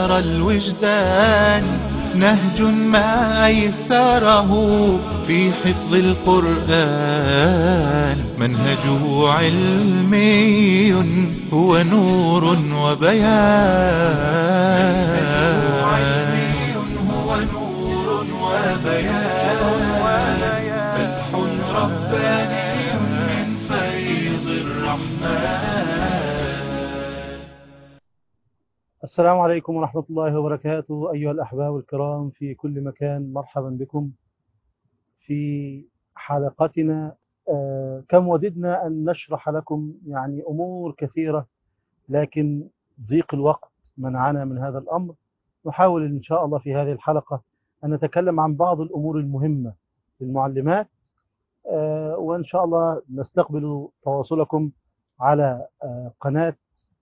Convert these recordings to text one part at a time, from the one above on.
نار الوجدان نهج ما أيسره في حفظ القرآن منهجه علمي هو نور وبيان هو نور وبيان فتح رباني من فيض الرحمن السلام عليكم ورحمة الله وبركاته أيها الأحباب الكرام في كل مكان مرحبا بكم في حلقتنا آه، كم وددنا أن نشرح لكم يعني أمور كثيرة لكن ضيق الوقت منعنا من هذا الأمر نحاول إن شاء الله في هذه الحلقة أن نتكلم عن بعض الأمور المهمة للمعلمات آه، وإن شاء الله نستقبل تواصلكم على آه، قناة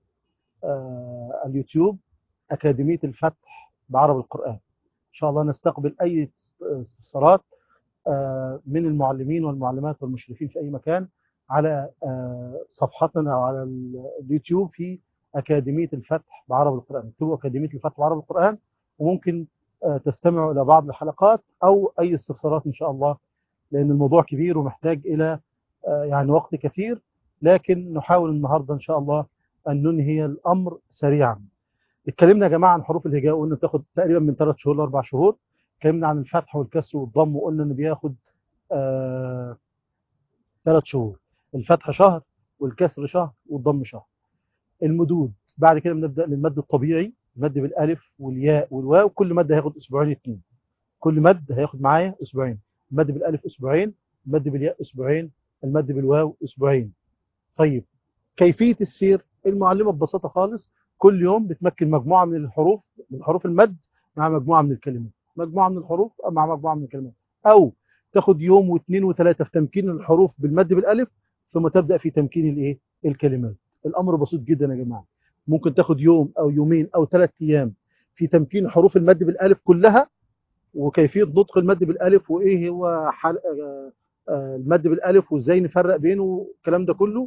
آه، اليوتيوب أكاديمية الفتح بعرب القرآن إن شاء الله نستقبل أي استفسارات آه، من المعلمين والمعلمات والمشرفين في أي مكان على آه، صفحتنا أو على ال- اليوتيوب في أكاديمية الفتح بعرب القرآن اكتبوا أكاديمية الفتح بعرب القرآن وممكن آه، تستمعوا إلى بعض الحلقات أو أي استفسارات إن شاء الله لأن الموضوع كبير ومحتاج إلى آه، يعني وقت كثير لكن نحاول النهاردة إن شاء الله أن ننهي الأمر سريعا اتكلمنا يا جماعة عن حروف الهجاء وقلنا بتاخد تقريبا من ثلاث شهور لأربع شهور اتكلمنا عن الفتح والكسر والضم وقلنا إنه بياخد آه ثلاث شهور الفتح شهر والكسر شهر والضم شهر المدود بعد كده بنبدأ للمد الطبيعي المد بالألف والياء والواو كل مد هياخد أسبوعين اتنين كل مد هياخد معايا أسبوعين المد بالألف أسبوعين المد بالياء أسبوعين المد بالواو أسبوعين طيب كيفية السير المعلمة ببساطة خالص كل يوم بتمكن مجموعة من الحروف من حروف المد مع مجموعة من الكلمات مجموعة من الحروف مع مجموعة من الكلمات أو تاخد يوم واثنين وثلاثة في تمكين الحروف بالمد بالألف ثم تبدأ في تمكين الإيه الكلمات الأمر بسيط جدا يا جماعة ممكن تاخد يوم أو يومين أو ثلاث أيام في تمكين حروف المد بالألف كلها وكيفية نطق المد بالألف وإيه هو حل... آه، آه، المد بالألف وإزاي نفرق بينه الكلام ده كله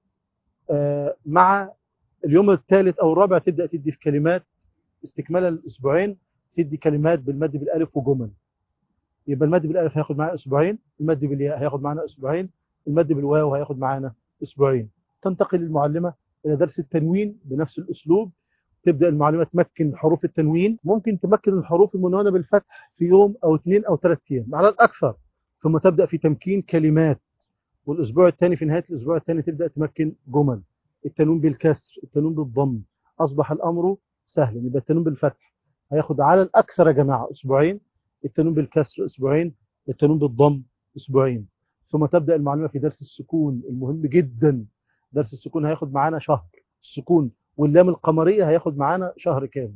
آه، مع اليوم الثالث او الرابع تبدا تدي في كلمات استكمالا الاسبوعين تدي كلمات بالمد بالالف وجمل يبقى المد بالالف هياخد معانا اسبوعين المد بالياء هياخد معانا اسبوعين المد بالواو هياخد معانا اسبوعين تنتقل المعلمه الى درس التنوين بنفس الاسلوب تبدا المعلمه تمكن حروف التنوين ممكن تمكن الحروف المنونه بالفتح في يوم او اثنين او ثلاث ايام على الاكثر ثم تبدا في تمكين كلمات والاسبوع الثاني في نهايه الاسبوع الثاني تبدا تمكن جمل التنوين بالكسر التنوين بالضم أصبح الأمر سهلا يبقى التنوين بالفتح هياخد على الأكثر يا جماعة أسبوعين التنوين بالكسر أسبوعين التنوين بالضم أسبوعين ثم تبدأ المعلومة في درس السكون المهم جدا درس السكون هياخد معانا شهر السكون واللام القمرية هياخد معانا شهر كامل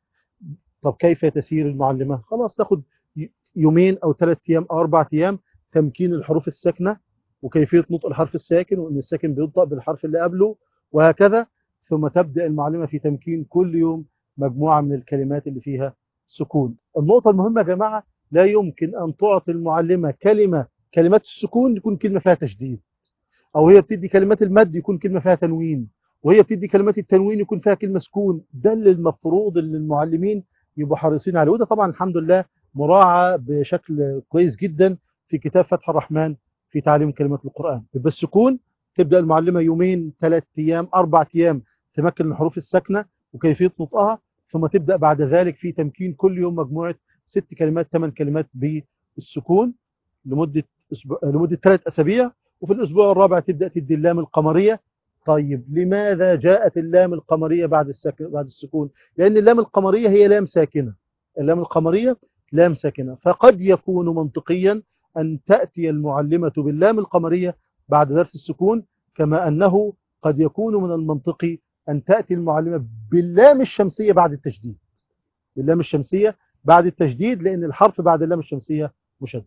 طب كيف تسير المعلمة خلاص تاخد ي- يومين أو ثلاث أيام أو أربع أيام تمكين الحروف الساكنة وكيفية نطق الحرف الساكن وأن الساكن بينطق بالحرف اللي قبله وهكذا ثم تبدأ المعلمة في تمكين كل يوم مجموعة من الكلمات اللي فيها سكون النقطة المهمة يا جماعة لا يمكن أن تعطي المعلمة كلمة كلمات السكون يكون كلمة فيها تشديد أو هي بتدي كلمات المد يكون كلمة فيها تنوين وهي بتدي كلمات التنوين يكون فيها كلمة سكون ده اللي المفروض اللي المعلمين يبقوا حريصين عليه وده طبعا الحمد لله مراعى بشكل كويس جدا في كتاب فتح الرحمن في تعليم كلمات القرآن يبقى السكون تبدأ المعلمة يومين ثلاث أيام أربع أيام تمكن الحروف الساكنة وكيفية نطقها ثم تبدأ بعد ذلك في تمكين كل يوم مجموعة ست كلمات ثمان كلمات بالسكون لمدة أسبوع لمدة ثلاث أسابيع وفي الأسبوع الرابع تبدأ تدي اللام القمرية طيب لماذا جاءت اللام القمرية بعد السكن بعد السكون لأن اللام القمرية هي لام ساكنة اللام القمرية لام ساكنة فقد يكون منطقيا أن تأتي المعلمة باللام القمرية بعد درس السكون كما أنه قد يكون من المنطقي أن تأتي المعلمة باللام الشمسية بعد التشديد باللام الشمسية بعد التشديد لأن الحرف بعد اللام الشمسية مشدد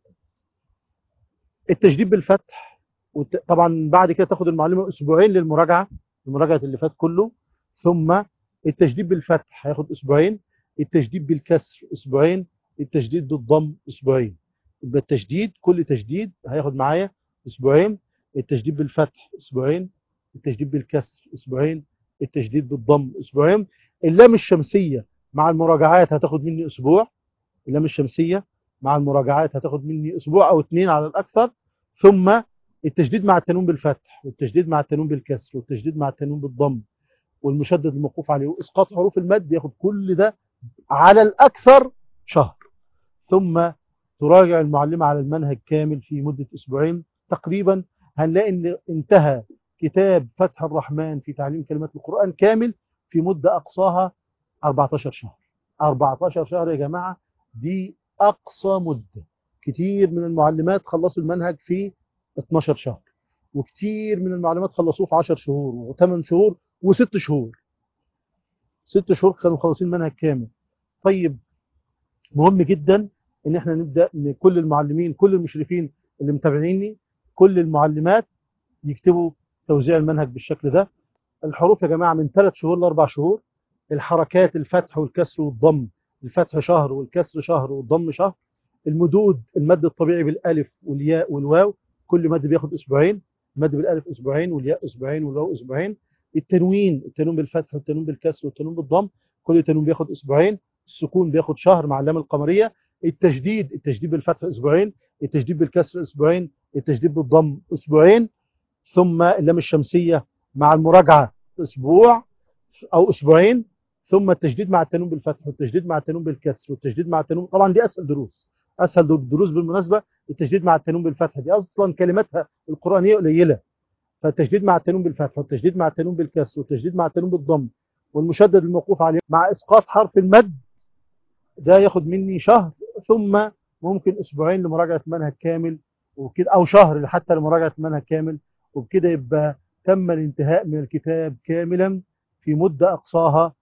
التشديد بالفتح وت- طبعا بعد كده تاخد المعلمة أسبوعين للمراجعة المراجعة اللي فات كله ثم التشديد بالفتح هياخد أسبوعين التشديد بالكسر أسبوعين التشديد بالضم أسبوعين يبقى التشديد كل تشديد هياخد معايا أسبوعين التشديد بالفتح أسبوعين التشديد بالكسر أسبوعين التشديد بالضم أسبوعين اللام الشمسية مع المراجعات هتاخد مني أسبوع اللام الشمسية مع المراجعات هتاخد مني أسبوع أو اثنين على الأكثر ثم التجديد مع التنوين بالفتح والتجديد مع التنوين بالكسر والتجديد مع التنوين بالضم والمشدد الموقوف عليه وإسقاط حروف المد ياخد كل ده على الأكثر شهر ثم تراجع المعلمة على المنهج كامل في مدة أسبوعين تقريبا هنلاقي ان انتهى كتاب فتح الرحمن في تعليم كلمات القرآن كامل في مدة أقصاها 14 شهر 14 شهر يا جماعة دي أقصى مدة كتير من المعلمات خلصوا المنهج في 12 شهر وكتير من المعلمات خلصوه في 10 شهور و8 شهور و6 شهور 6 شهور كانوا مخلصين منهج كامل طيب مهم جدا ان احنا نبدأ ان كل المعلمين كل المشرفين اللي متابعيني كل المعلمات يكتبوا توزيع المنهج بالشكل ده الحروف يا جماعة من 3 شهور ل 4 شهور الحركات الفتح والكسر والضم الفتح شهر والكسر شهر والضم شهر المدود المد الطبيعي بالالف والياء والواو كل مد بياخد اسبوعين المد بالالف اسبوعين والياء اسبوعين والواو اسبوعين التنوين التنوين بالفتح والتنوين بالكسر والتنوين بالضم كل تنوين بياخد اسبوعين السكون بياخد شهر مع اللام القمريه التجديد التجديد بالفتح اسبوعين التجديد بالكسر اسبوعين التجديد بالضم اسبوعين ثم اللام الشمسيه مع المراجعه اسبوع او اسبوعين ثم التجديد مع التنوين بالفتح والتجديد مع التنوين بالكسر والتجديد مع التنوين طبعا دي اسهل دروس اسهل دروس بالمناسبه التجديد مع التنوين بالفتح دي اصلا كلماتها القرانيه قليله فالتجديد مع التنوين بالفتح والتجديد مع التنوين بالكسر والتجديد مع التنوين بالضم والمشدد الموقوف عليه مع اسقاط حرف المد ده ياخد مني شهر ثم ممكن اسبوعين لمراجعه المنهج كامل وكده او شهر حتى لمراجعه المنهج كامل وبكده يبقى تم الانتهاء من الكتاب كاملا في مده اقصاها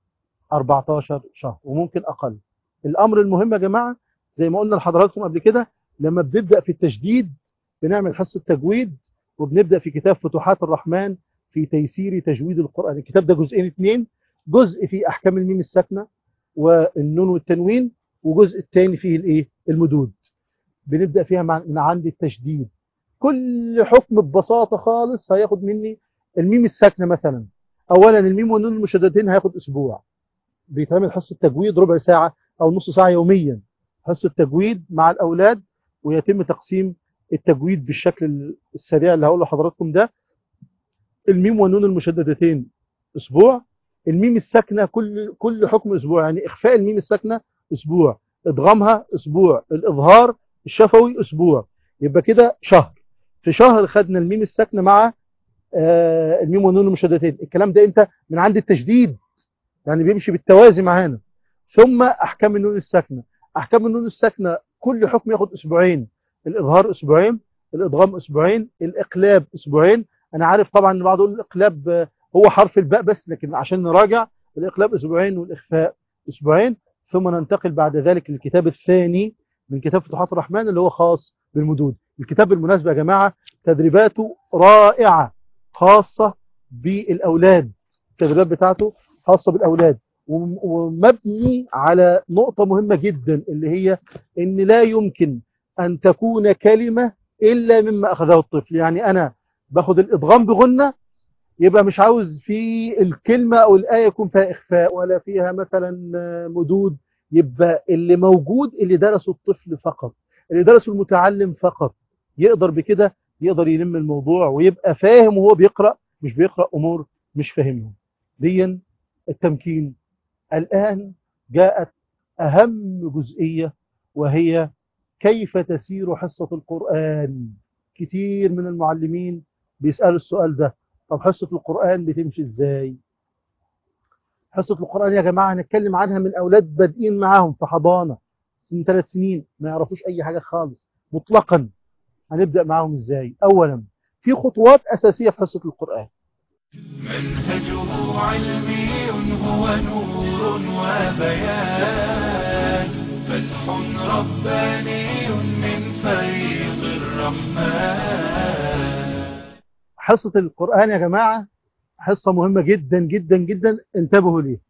14 شهر وممكن اقل الامر المهم يا جماعه زي ما قلنا لحضراتكم قبل كده لما بنبدا في التجديد بنعمل حصه تجويد وبنبدا في كتاب فتوحات الرحمن في تيسير تجويد القران الكتاب ده جزئين اثنين جزء فيه احكام الميم الساكنه والنون والتنوين وجزء الثاني فيه الايه المدود بنبدا فيها من عند التشديد كل حكم ببساطه خالص هياخد مني الميم الساكنه مثلا اولا الميم والنون المشددين هياخد اسبوع بيتعمل حصه تجويد ربع ساعه او نص ساعه يوميا حصه تجويد مع الاولاد ويتم تقسيم التجويد بالشكل السريع اللي هقوله لحضراتكم ده الميم والنون المشددتين اسبوع الميم الساكنه كل كل حكم اسبوع يعني اخفاء الميم الساكنه اسبوع ادغامها اسبوع الاظهار الشفوي اسبوع يبقى كده شهر في شهر خدنا الميم الساكنه مع آه الميم والنون المشددتين الكلام ده امتى من عند التشديد يعني بيمشي بالتوازي معانا ثم احكام النون الساكنه احكام النون الساكنه كل حكم ياخد اسبوعين الاظهار اسبوعين الادغام اسبوعين الاقلاب اسبوعين انا عارف طبعا ان بعض يقول الاقلاب هو حرف الباء بس لكن عشان نراجع الاقلاب اسبوعين والاخفاء اسبوعين ثم ننتقل بعد ذلك للكتاب الثاني من كتاب فتوحات الرحمن اللي هو خاص بالمدود الكتاب بالمناسبه يا جماعه تدريباته رائعه خاصه بالاولاد التدريبات بتاعته خاصه بالاولاد ومبني على نقطه مهمه جدا اللي هي ان لا يمكن ان تكون كلمه الا مما اخذه الطفل يعني انا باخد الادغام بغنه يبقى مش عاوز في الكلمة أو الآية يكون فيها إخفاء ولا فيها مثلا مدود يبقى اللي موجود اللي درسه الطفل فقط اللي درسه المتعلم فقط يقدر بكده يقدر يلم الموضوع ويبقى فاهم وهو بيقرأ مش بيقرأ أمور مش فاهمهم ديا التمكين الآن جاءت أهم جزئية وهي كيف تسير حصة القرآن كتير من المعلمين بيسألوا السؤال ده طب حصة القرآن بتمشي ازاي حصة القرآن يا جماعة هنتكلم عنها من أولاد بادئين معاهم في حضانة سن ثلاث سنين ما يعرفوش أي حاجة خالص مطلقا هنبدأ معاهم ازاي أولا في خطوات أساسية في حصة القرآن منهجه علمي هو نور وبيان فتح رباني من فيض الرحمن حصة القرآن يا جماعة حصة مهمة جدا جدا جدا انتبهوا ليه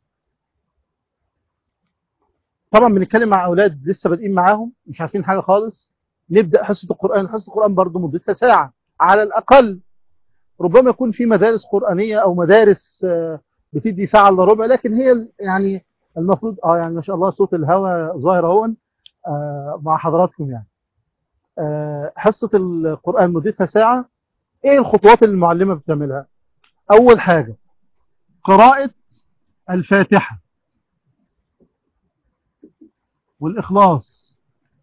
طبعا بنتكلم مع أولاد لسه بادئين معاهم مش عارفين حاجة خالص نبدأ حصة القرآن حصة القرآن برضو مدتها ساعة على الأقل ربما يكون في مدارس قرآنية أو مدارس بتدي ساعة إلا ربع لكن هي يعني المفروض اه يعني ما شاء الله صوت الهواء ظاهر اهو آه مع حضراتكم يعني آه حصة القرآن مدتها ساعة ايه الخطوات اللي المعلمة بتعملها اول حاجة قراءة الفاتحة والإخلاص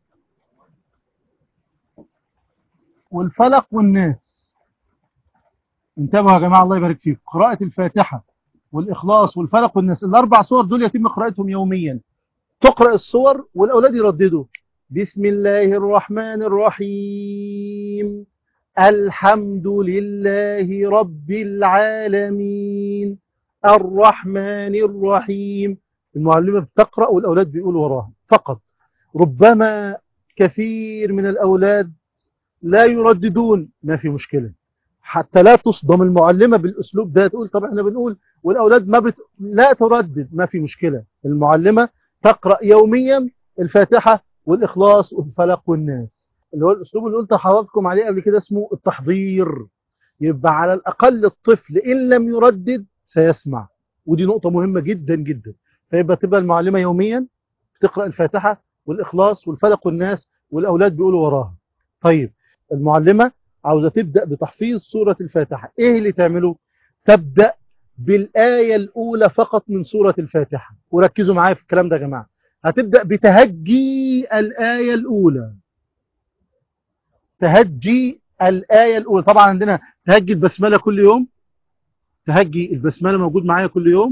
والفلق والناس انتبهوا يا جماعة الله يبارك فيكم قراءة الفاتحة والإخلاص والفلق والناس الأربع صور دول يتم قراءتهم يوميا تقرأ الصور والأولاد يرددوا بسم الله الرحمن الرحيم الحمد لله رب العالمين الرحمن الرحيم المعلمة بتقرأ والأولاد بيقولوا وراها فقط ربما كثير من الأولاد لا يرددون ما في مشكلة حتى لا تصدم المعلمة بالأسلوب ده تقول طب احنا بنقول والأولاد ما بت... لا تردد ما في مشكلة المعلمة تقرأ يوميا الفاتحة والإخلاص والفلق والناس اللي هو الأسلوب اللي قلت لحضراتكم عليه قبل كده اسمه التحضير يبقى على الأقل الطفل إن لم يردد سيسمع ودي نقطة مهمة جدا جدا فيبقى تبقى المعلمة يوميا بتقرأ الفاتحة والإخلاص والفلق والناس والأولاد بيقولوا وراها طيب المعلمة عاوزة تبدأ بتحفيظ سورة الفاتحة إيه اللي تعمله تبدأ بالآية الأولى فقط من سورة الفاتحة وركزوا معايا في الكلام ده يا جماعة هتبدأ بتهجي الآية الأولى تهجي الآية الأولى طبعا عندنا تهجي البسملة كل يوم تهجي البسملة موجود معايا كل يوم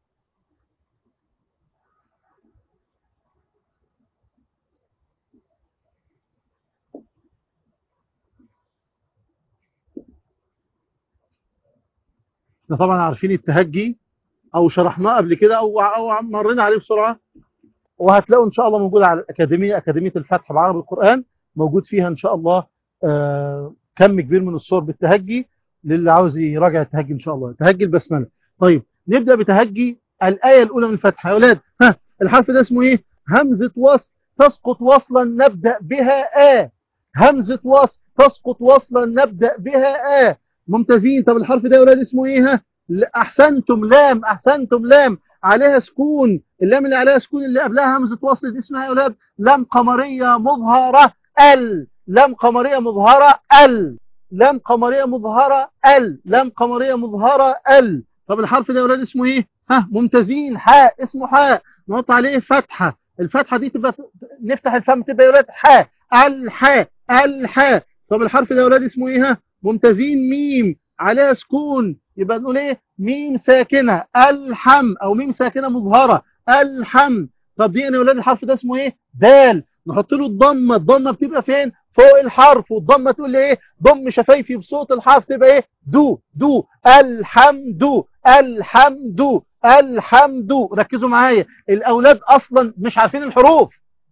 احنا طبعا عارفين التهجي او شرحناه قبل كده او او مرينا عليه بسرعه وهتلاقوا ان شاء الله موجود على الاكاديميه اكاديميه الفتح بعربي القران موجود فيها ان شاء الله آه كم كبير من الصور بالتهجي للي عاوز يراجع التهجي ان شاء الله تهجي البسمله طيب نبدا بتهجي الايه الاولى من الفتح يا اولاد ها الحرف ده اسمه ايه همزه وصل تسقط وصلا نبدا بها ا همزه وصل تسقط وصلا نبدا بها ا ممتازين طب الحرف ده يا اولاد اسمه ايه ها احسنتم لام احسنتم لام عليها سكون اللام اللي عليها سكون اللي قبلها همزه وصل دي اسمها يا اولاد لام قمريه مظهره ال لام قمريه مظهره ال لام قمريه مظهره ال لام قمريه مظهره ال طب الحرف ده يا اولاد اسمه ايه ها ممتازين حاء اسمه حاء نحط عليه فتحه الفتحه دي تبقى نفتح الفم تبقى يا اولاد حاء الحاء الحاء طب الحرف ده يا اولاد اسمه ايه ها ممتازين ميم عليها سكون يبقى نقول ايه ميم ساكنه الحم او ميم ساكنه مظهره الحم طب دي يا اولاد الحرف ده اسمه ايه دال نحط له الضمه الضمه بتبقى فين فوق الحرف والضمه تقول لي ايه ضم شفايفي بصوت الحرف تبقى ايه دو دو الحمد الحمد الحمد ركزوا معايا الاولاد اصلا مش عارفين الحروف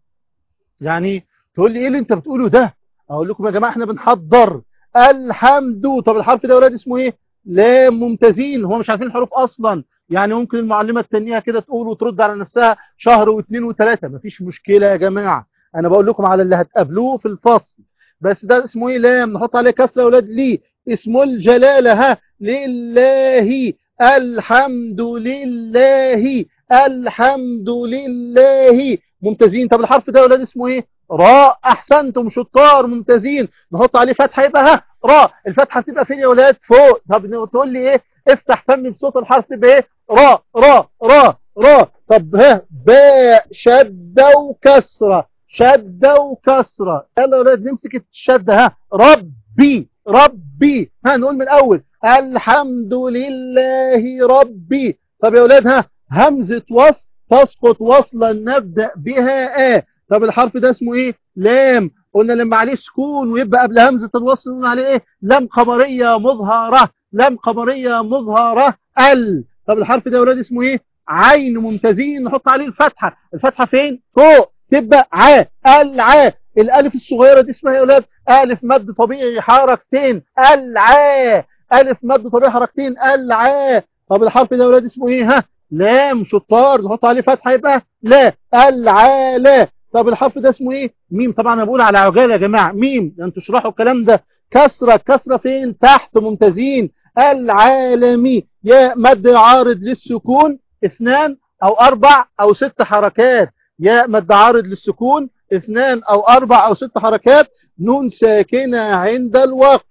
يعني تقول لي ايه اللي انت بتقوله ده اقول لكم يا جماعه احنا بنحضر الحمد طب الحرف ده يا اولاد اسمه ايه لام ممتازين هو مش عارفين الحروف اصلا يعني ممكن المعلمه تتنيها كده تقول وترد على نفسها شهر واثنين وثلاثه مفيش مشكله يا جماعه انا بقول لكم على اللي هتقابلوه في الفصل بس ده اسمه ايه لام نحط عليه كسره يا اولاد ليه اسمه الجلاله ها لله الحمد لله الحمد لله ممتازين طب الحرف ده يا اولاد اسمه ايه راء احسنتم شطار ممتازين نحط عليه فتحه يبقى ها راء الفتحه تبقى فين يا اولاد فوق طب تقول لي ايه افتح فم بصوت الحرف تبقى ايه راء راء راء راء طب ها باء شده وكسره شده وكسره يلا يا اولاد نمسك الشده ها ربي ربي ها نقول من الاول الحمد لله ربي طب يا اولاد ها همزه وصل تسقط وصلا نبدا بها ا طب الحرف ده اسمه ايه لام قلنا لما عليه سكون ويبقى قبل همزه الوصل نقول عليه ايه لام قمريه مظهره لام قمريه مظهره ال طب الحرف ده يا ولاد اسمه ايه عين ممتازين نحط عليه الفتحه الفتحه فين فوق تبقى ع الع الالف الصغيره دي اسمها يا ولاد الف مد طبيعي حركتين الع الف مد طبيعي حركتين الع طب الحرف ده يا ولاد اسمه ايه ها لام شطار نحط عليه فتحه يبقى لا العالا طب الحرف ده اسمه ايه ميم طبعا انا بقول على عجاله يا جماعه ميم يعني تشرحوا الكلام ده كسره كسره فين تحت ممتازين العالمي يا مد عارض للسكون اثنان أو أربع أو ست حركات ياء مد عارض للسكون اثنان أو أربع أو ست حركات نون ساكنة عند الوقف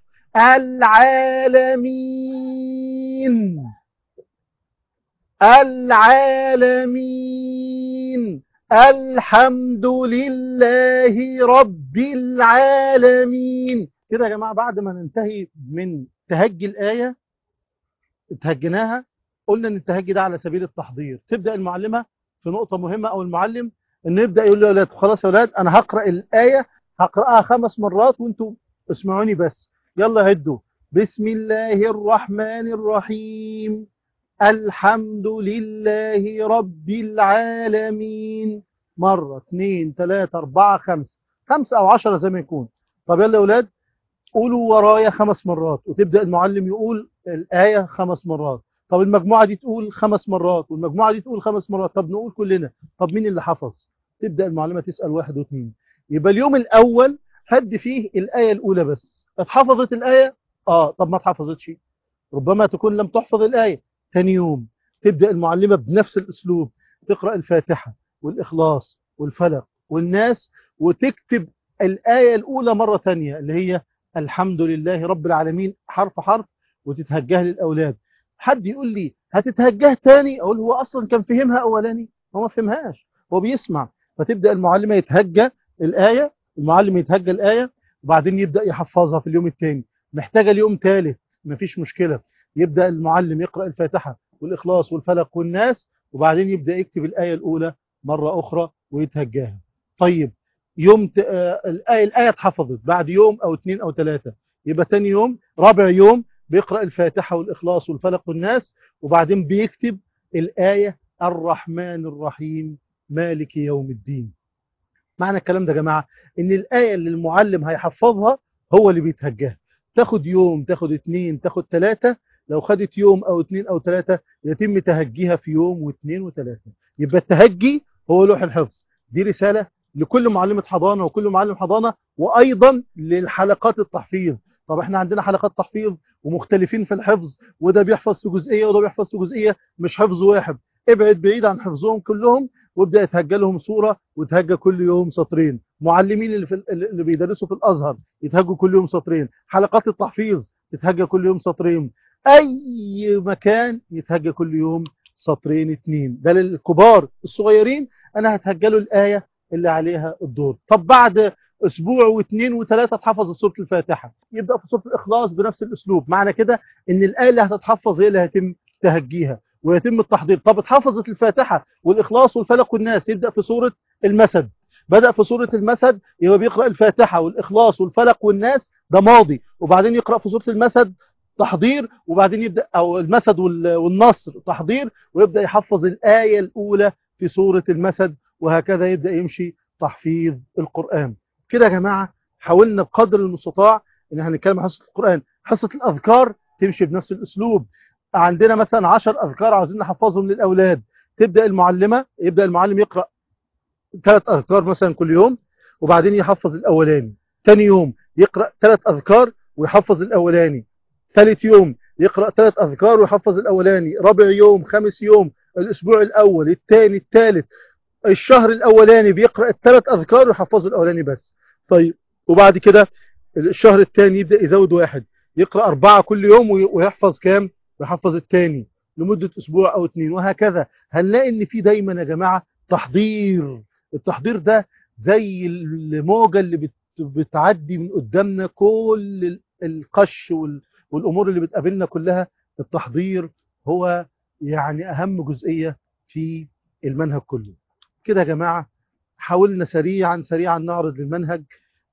العالمين العالمين الحمد لله رب العالمين كده يا جماعة بعد ما ننتهي من تهجي الآية تهجناها قلنا ان التهجي ده على سبيل التحضير تبدأ المعلمة في نقطة مهمة او المعلم انه يبدأ يقول له يا اولاد خلاص يا اولاد انا هقرأ الآية هقرأها خمس مرات وانتوا اسمعوني بس يلا هدوا بسم الله الرحمن الرحيم الحمد لله رب العالمين مرة اثنين ثلاثة أربعة خمسة خمسة أو عشرة زي ما يكون طب يلا يا أولاد قولوا ورايا خمس مرات وتبدأ المعلم يقول الآية خمس مرات طب المجموعة دي تقول خمس مرات والمجموعة دي تقول خمس مرات طب نقول كلنا طب مين اللي حفظ تبدأ المعلمة تسأل واحد واثنين يبقى اليوم الأول هد فيه الآية الأولى بس اتحفظت الآية آه طب ما اتحفظتش ربما تكون لم تحفظ الآية ثاني يوم تبدأ المعلمة بنفس الأسلوب تقرأ الفاتحة والإخلاص والفلق والناس وتكتب الآية الأولى مرة ثانية اللي هي الحمد لله رب العالمين حرف حرف وتتهجها للأولاد حد يقول لي هتتهجه تاني أقول هو أصلا كان فهمها أولاني هو ما فهمهاش هو بيسمع فتبدأ المعلمة يتهجى الآية المعلم يتهجى الآية وبعدين يبدأ يحفظها في اليوم الثاني محتاجة اليوم ثالث مفيش مشكلة يبدأ المعلم يقرأ الفاتحة والإخلاص والفلق والناس وبعدين يبدأ يكتب الآية الأولى مرة أخرى ويتهجاها طيب يوم ت... آه الآية الآية اتحفظت بعد يوم أو اثنين أو ثلاثة يبقى تاني يوم رابع يوم بيقرأ الفاتحة والإخلاص والفلق والناس وبعدين بيكتب الآية الرحمن الرحيم مالك يوم الدين معنى الكلام ده يا جماعة ان الآية اللي المعلم هيحفظها هو اللي بيتهجاها تاخد يوم تاخد اتنين تاخد تلاتة لو خدت يوم او اتنين او تلاتة يتم تهجيها في يوم واتنين وتلاتة يبقى التهجي هو لوح الحفظ دي رسالة لكل معلمة حضانة وكل معلم حضانة وايضا للحلقات التحفيظ طب احنا عندنا حلقات تحفيظ ومختلفين في الحفظ وده بيحفظ في جزئية وده بيحفظ في جزئية مش حفظ واحد ابعد بعيد عن حفظهم كلهم وابدا يتهجى لهم صورة وتهجى كل يوم سطرين معلمين اللي, في اللي بيدرسوا في الأزهر يتهجوا كل يوم سطرين حلقات التحفيظ يتهجى كل يوم سطرين أي مكان يتهجى كل يوم سطرين اتنين ده للكبار الصغيرين أنا هتهجى له الآية اللي عليها الدور طب بعد أسبوع واثنين وثلاثة اتحفظ سورة الفاتحة يبدأ في سورة الإخلاص بنفس الأسلوب معنى كده إن الآية اللي هتتحفظ هي اللي هيتم تهجيها ويتم التحضير طب اتحفظت الفاتحة والإخلاص والفلق والناس يبدأ في سورة المسد بدأ في سورة المسد يبقى بيقرأ الفاتحة والإخلاص والفلق والناس ده ماضي وبعدين يقرأ في سورة المسد تحضير وبعدين يبدأ أو المسد والنصر تحضير ويبدأ يحفظ الآية الأولى في سورة المسد وهكذا يبدأ يمشي تحفيظ القرآن كده يا جماعة حاولنا بقدر المستطاع ان احنا نتكلم عن حصة القرآن حصة الأذكار تمشي بنفس الأسلوب عندنا مثلا عشر أذكار عاوزين نحفظهم للأولاد تبدأ المعلمة يبدأ المعلم يقرأ ثلاث أذكار مثلا كل يوم وبعدين يحفظ الأولاني ثاني يوم يقرأ ثلاث أذكار ويحفظ الأولاني ثالث يوم يقرأ ثلاث أذكار ويحفظ الأولاني رابع يوم خامس يوم الأسبوع الأول الثاني الثالث الشهر الأولاني بيقرأ الثلاث أذكار ويحفظ الأولاني بس طيب وبعد كده الشهر الثاني يبدأ يزود واحد يقرأ أربعة كل يوم ويحفظ كام ويحفظ الثاني لمدة أسبوع أو اثنين وهكذا هنلاقي إن في دايما يا جماعة تحضير التحضير ده زي الموجة اللي بتعدي من قدامنا كل القش والأمور اللي بتقابلنا كلها التحضير هو يعني أهم جزئية في المنهج كله كده يا جماعة حاولنا سريعا سريعا نعرض المنهج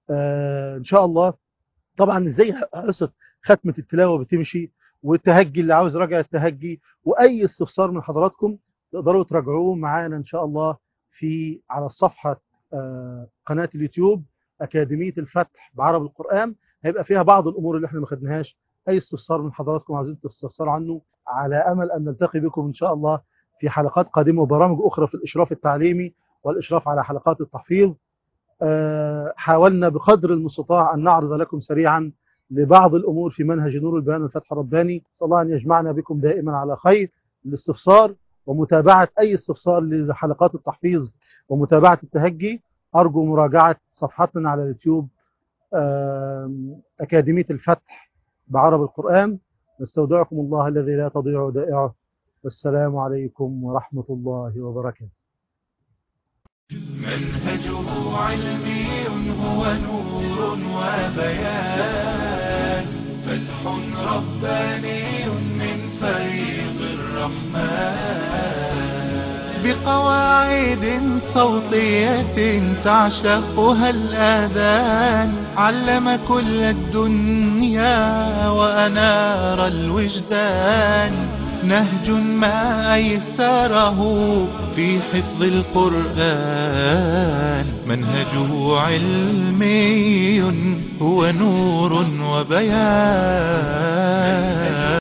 آه إن شاء الله طبعا إزاي قصة ختمة التلاوة بتمشي والتهجي اللي عاوز راجع التهجي وأي استفسار من حضراتكم تقدروا تراجعوه معانا إن شاء الله في على الصفحة آه قناة اليوتيوب أكاديمية الفتح بعرب القرآن هيبقى فيها بعض الأمور اللي احنا ما خدناهاش أي استفسار من حضراتكم عايزين تستفسروا عنه على أمل أن نلتقي بكم إن شاء الله في حلقات قادمة وبرامج أخرى في الإشراف التعليمي والإشراف على حلقات التحفيظ أه حاولنا بقدر المستطاع أن نعرض لكم سريعا لبعض الأمور في منهج نور البيان والفتح الرباني صلى الله أن يجمعنا بكم دائما على خير الاستفسار ومتابعة أي استفسار لحلقات التحفيظ ومتابعة التهجي أرجو مراجعة صفحتنا على اليوتيوب آم، أكاديمية الفتح بعرب القرآن نستودعكم الله الذي لا تضيع ودائعه والسلام عليكم ورحمة الله وبركاته منهجه علمي هو نور وبيان فتح رباني من فيض الرحمن بقواعد صوتية تعشقها الآذان علم كل الدنيا وأنار الوجدان نهج ما أيسره في حفظ القرآن منهجه علمي هو نور وبيان